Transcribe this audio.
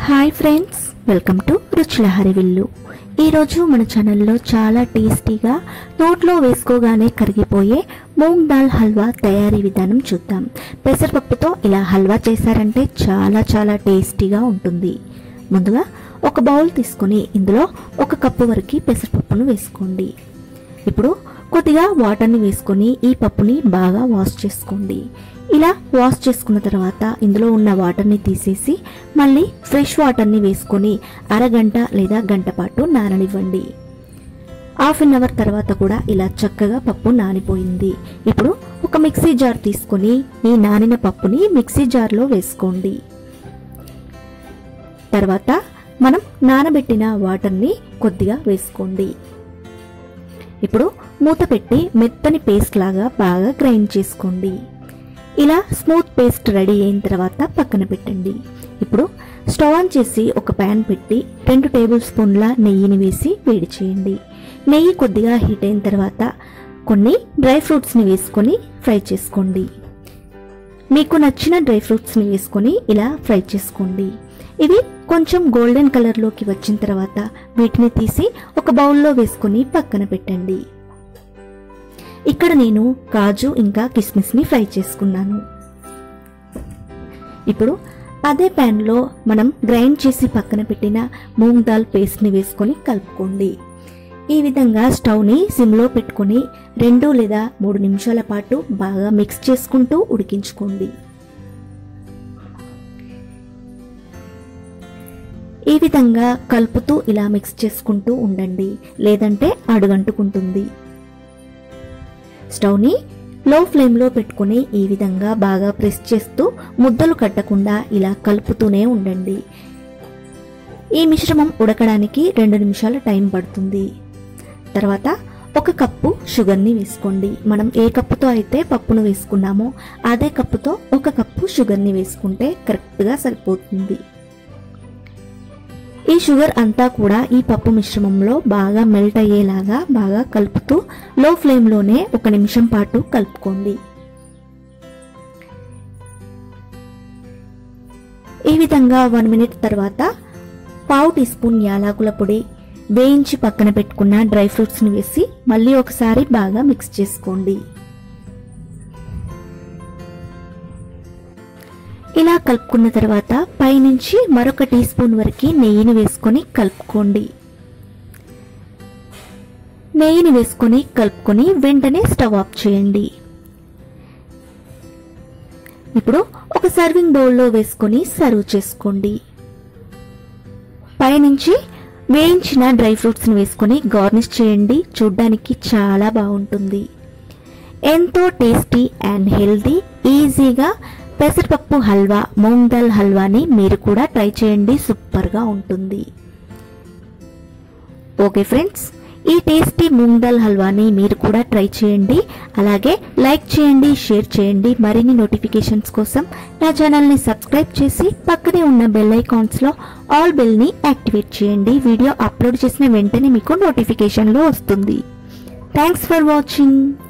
hi friends welcome to రుచుల హరివిల్లు ఈరోజు మన ఛానల్లో చాలా టేస్టీగా నోట్లో వేసుకోగానే కరిగిపోయే మూంగ్ దాల్ హల్వా తయారీ విధానం చూద్దాం పెసరపప్పుతో ఇలా హల్వా చేశారంటే చాలా చాలా టేస్టీగా ఉంటుంది ముందుగా ఒక బౌల్ తీసుకొని ఇందులో ఒక కప్పు వరకు పెసరపప్పును వేసుకోండి ఇప్పుడు కొద్దిగా వాటర్ని వేసుకొని ఈ పప్పుని బాగా వాష్ చేసుకోండి ఇలా వాష్ చేసుకున్న తర్వాత ఇందులో ఉన్న వాటర్ని తీసేసి మళ్ళీ ఫ్రెష్ వాటర్ని వేసుకొని అరగంట లేదా గంట పాటు నాననివ్వండి హాఫ్ అన్ అవర్ తర్వాత కూడా ఇలా చక్కగా పప్పు నానిపోయింది ఇప్పుడు ఒక మిక్సీ జార్ తీసుకొని ఈ నానిన పప్పుని మిక్సీ జార్లో వేసుకోండి తర్వాత మనం నానబెట్టిన వాటర్ని కొద్దిగా వేసుకోండి ఇప్పుడు మూత పెట్టి మెత్తని పేస్ట్ లాగా బాగా గ్రైండ్ చేసుకోండి ఇలా స్మూత్ పేస్ట్ రెడీ అయిన తర్వాత పక్కన పెట్టండి ఇప్పుడు స్టవ్ ఆన్ చేసి ఒక ప్యాన్ పెట్టి రెండు టేబుల్ స్పూన్ల నెయ్యిని వేసి వేడి చేయండి నెయ్యి కొద్దిగా హీట్ అయిన తర్వాత కొన్ని డ్రై ఫ్రూట్స్ని వేసుకొని ఫ్రై చేసుకోండి మీకు నచ్చిన డ్రై ఫ్రూట్స్ని వేసుకొని ఇలా ఫ్రై చేసుకోండి ఇవి కొంచెం గోల్డెన్ కలర్లోకి వచ్చిన తర్వాత వీటిని తీసి ఒక బౌల్లో వేసుకొని పక్కన పెట్టండి ఇక్కడ నేను కాజు ఇంకా కిస్మిస్ని ఫ్రై చేసుకున్నాను ఇప్పుడు అదే ప్యాన్లో మనం గ్రైండ్ చేసి పక్కన పెట్టిన మూంగ్ దాల్ పేస్ట్ని వేసుకొని కలుపుకోండి ఈ విధంగా స్టవ్ని సిమ్లో పెట్టుకొని రెండు లేదా మూడు నిమిషాల పాటు బాగా మిక్స్ చేసుకుంటూ ఉడికించుకోండి ఈ విధంగా కలుపుతూ ఇలా మిక్స్ చేసుకుంటూ ఉండండి లేదంటే అడుగంటుకుంటుంది స్టవ్ని లో ఫ్లేమ్లో పెట్టుకుని ఈ విధంగా బాగా ప్రెస్ చేస్తూ ముద్దలు కట్టకుండా ఇలా కలుపుతూనే ఉండండి ఈ మిశ్రమం ఉడకడానికి రెండు నిమిషాల టైం పడుతుంది తర్వాత ఒక కప్పు షుగర్ని వేసుకోండి మనం ఏ కప్పుతో అయితే పప్పును వేసుకున్నామో అదే కప్పుతో ఒక కప్పు షుగర్ని వేసుకుంటే కరెక్ట్గా సరిపోతుంది ఈ షుగర్ అంతా కూడా ఈ పప్పు మిశ్రమంలో బాగా మెల్ట్ అయ్యేలాగా బాగా కలుపుతూ లో ఫ్లేమ్లోనే ఒక నిమిషం పాటు కలుపుకోండి ఈ విధంగా వన్ మినిట్ తర్వాత పావు టీ స్పూన్ యాలకుల పొడి వేయించి పక్కన పెట్టుకున్న డ్రై ఫ్రూట్స్ని వేసి మళ్ళీ ఒకసారి బాగా మిక్స్ చేసుకోండి ఇలా కలుపుకున్న తర్వాత పైనుంచి మరొక టీ స్పూన్ వరకు నెయ్యిని వేసుకొని కలుపుకోండి నెయ్యిని వేసుకొని కలుపుకొని వెంటనే స్టవ్ ఆఫ్ చేయండి ఇప్పుడు ఒక సర్వింగ్ బౌల్లో వేసుకొని సర్వ్ చేసుకోండి పైనుంచి వేయించిన డ్రై ఫ్రూట్స్ని వేసుకొని గార్నిష్ చేయండి చూడ్డానికి చాలా బాగుంటుంది ఎంతో టేస్టీ అండ్ హెల్తీ ఈజీగా పెసరపప్పు హల్వా మూంగ్ దాల్ హల్వాని మీరు కూడా ట్రై చేయండి సూపర్గా ఉంటుంది ఓకే ఫ్రెండ్స్ ఈ టేస్టీ మూంగ్ దాల్ హల్వాని మీరు కూడా ట్రై చేయండి అలాగే లైక్ చేయండి షేర్ చేయండి మరిన్ని నోటిఫికేషన్స్ కోసం నా ఛానల్ని సబ్స్క్రైబ్ చేసి పక్కనే ఉన్న బెల్ ఐకాన్స్లో ఆల్ బెల్ని యాక్టివేట్ చేయండి వీడియో అప్లోడ్ చేసిన వెంటనే మీకు నోటిఫికేషన్లో వస్తుంది థ్యాంక్స్ ఫర్ వాచింగ్